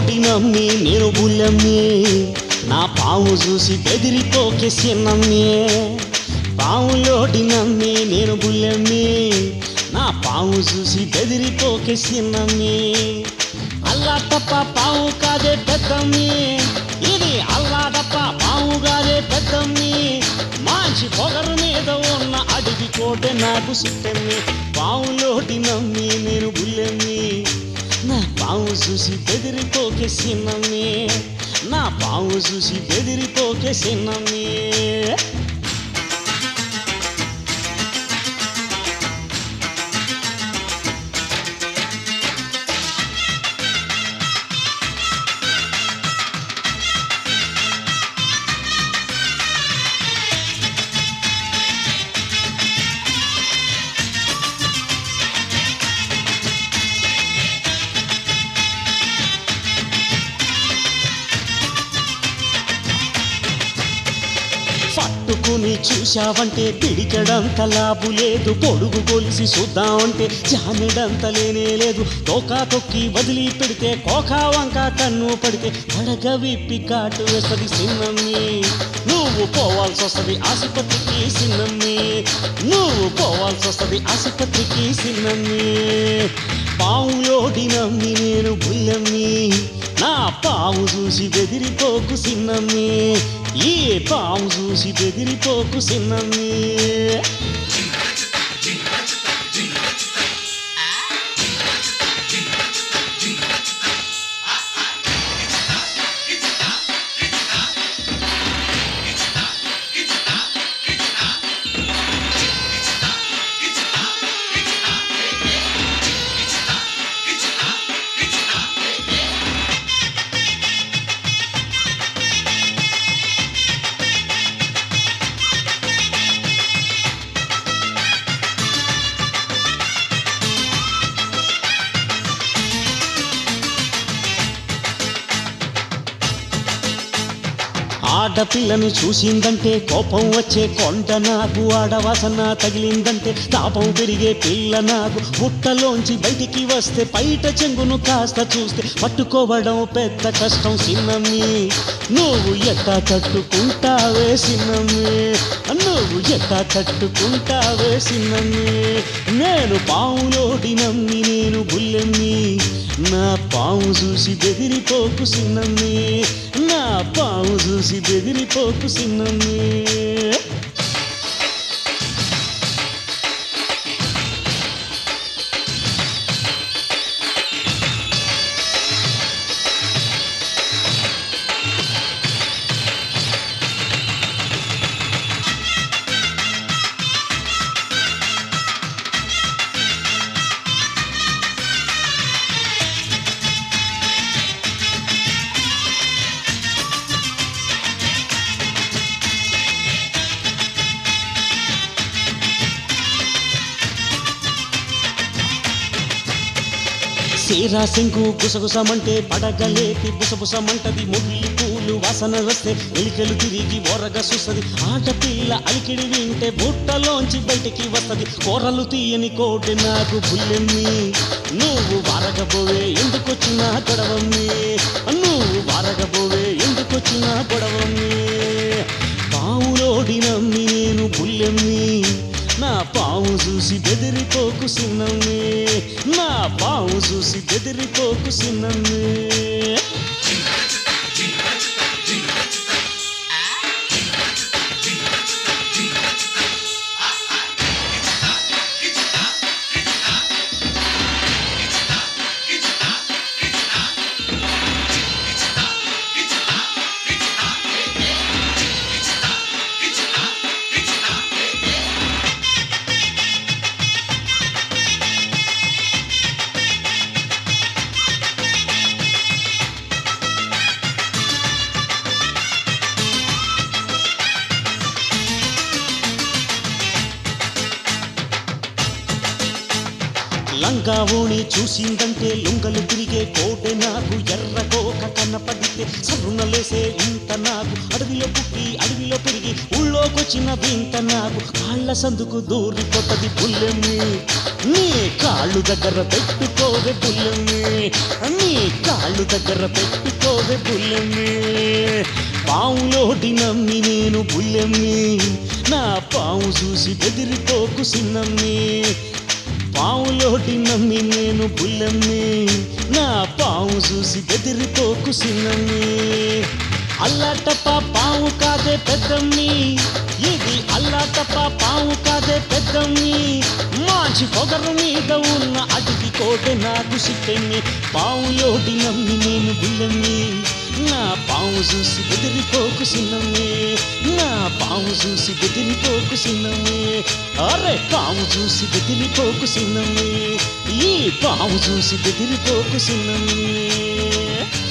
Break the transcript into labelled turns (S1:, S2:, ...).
S1: పావులోడి నమ్మి నేను బుల్లమ్మి నా పాము చూసి బెదిరిపోకే సిన్నమ్మి పావులోడి నమ్మి నేను బుల్లమ్మి నా పాము చూసి బెదిరిపోకే సిన్నమ్మి అల్లా తప్ప పాము కాదే పెద్దమ్మి ఇది అల్లా తప్ప పాము కాదే పెద్దమ్మి మంచి పొగరు మీద ఉన్న అడిగి కోటె నాకు సుట్టమ్మి పావులోటి నమ్మి నేను బుల్లెమ్మి నా పాము చూసి బెదిరిపోకే సిన్నమ్మి నా పాము చూసి బెదిరిపోకే సిన్నమ్మి పట్టుకుని చూశావంటే పిడికడంత లాభు లేదు పొడుగు గొలిసి చూద్దామంటే జానెడంత లేనే లేదు తోకా తొక్కి వదిలి పెడితే కోకా వంక కన్ను పడితే పడగ విప్పి కాటు వేస్తుంది సిన్నమ్మి నువ్వు పోవాల్సి వస్తుంది ఆసుపత్రికి సిన్నమ్మి నువ్వు పోవాల్సి వస్తుంది ఆసుపత్రికి సిన్నమ్మి పావులోడి నమ్మి నేను బుల్లమ్మి నా పాము చూసి బెదిరిపోకు సిన్నమ్మి ఈ పాము చూసి బెదిరిపోకు సిన్నమ్మి ఆడపిల్లని చూసిందంటే కోపం వచ్చే కొండ నాకు ఆడవాసన తగిలిందంటే తాపం పెరిగే పిల్ల నాకు బుట్టలోంచి బయటికి వస్తే బయట చెంగును కాస్త చూస్తే పట్టుకోవడం పెద్ద కష్టం సిన్నమ్మి నువ్వు ఎట్టా తట్టుకుంటావే సిన్నమ్మి నువ్వు ఎట్టా తట్టుకుంటావే సిన్నమ్మి నేను పావులోడి నమ్మి నేను బుల్లెమ్మి నా పాము చూసి బెదిరిపోకు సిన్నమ్మి నా పాము చూసి బెదిరిపోకు సిన్నమ్మి సీరా సింగు గుసగుసమంటే పడగలేతి బుసబుసమంటది మొగిలి పూలు వాసన వస్తే ఎలికలు తిరిగి ఓరగ చూస్తుంది ఆటపిల్ల అలికిడి వింటే బుట్టలోంచి బయటికి వస్తది కూరలు తీయని కోటి నాకు బుల్లెమ్మి నువ్వు వారగబోవే ఎందుకొచ్చిన గొడవమ్మి నువ్వు వారగబోవే ఎందుకొచ్చిన గొడవమ్మి పావులోడి నమ్మి నేను బుల్లెమ్మి నా పాము చూసి బెదిరిపోకు సిన్నమ్మి నా పాము చూసి బెదిరిపోకు సిన్నమ్మి లంగా ఓణి చూసిందంటే లుంగలు తిరిగే కోటె నాకు ఎర్ర కోక కనపడితే సరున లేసే ఇంత నాకు అడవిలో పుట్టి అడవిలో పెరిగి ఊళ్ళోకొచ్చి చూచిన వింత నాకు కాళ్ళ సందుకు దూరిపోతది బుల్లెమ్మి నీ కాళ్ళు దగ్గర పెట్టుకోవే బుల్లెమ్మి నీ కాళ్ళు దగ్గర పెట్టుకోవే బుల్లెమ్మి పావులోటి నమ్మి నేను బుల్లెమ్మి నా పాము చూసి బెదిరిపోకు సిన్నమ్మి పావులోటి నమ్మి నేను బుల్లమ్మి నా పావు చూసి బెదిరిపోకు సిన్నమ్మి అల్లాటప్ప పావు కాదే పెద్దమ్మి ఇది అల్లాటప్ప పావు కాదే పెద్దమ్మి మాంచి పొగరు మీద ఉన్న అడిగి కోటె నాకు సిట్టెమ్మి పావులోటి నమ్మి నేను బుల్లమ్మి నా పావు చూసి బెదిరిపోకు సిన్నమ్మి నా పావు చూసి బెదిరిపోకు సిన్నమ్మి అరే పావు చూసి బెదిరిపోకు సిన్నమ్మి ఈ పావు చూసి బెదిరిపోకు సిన్నమ్మి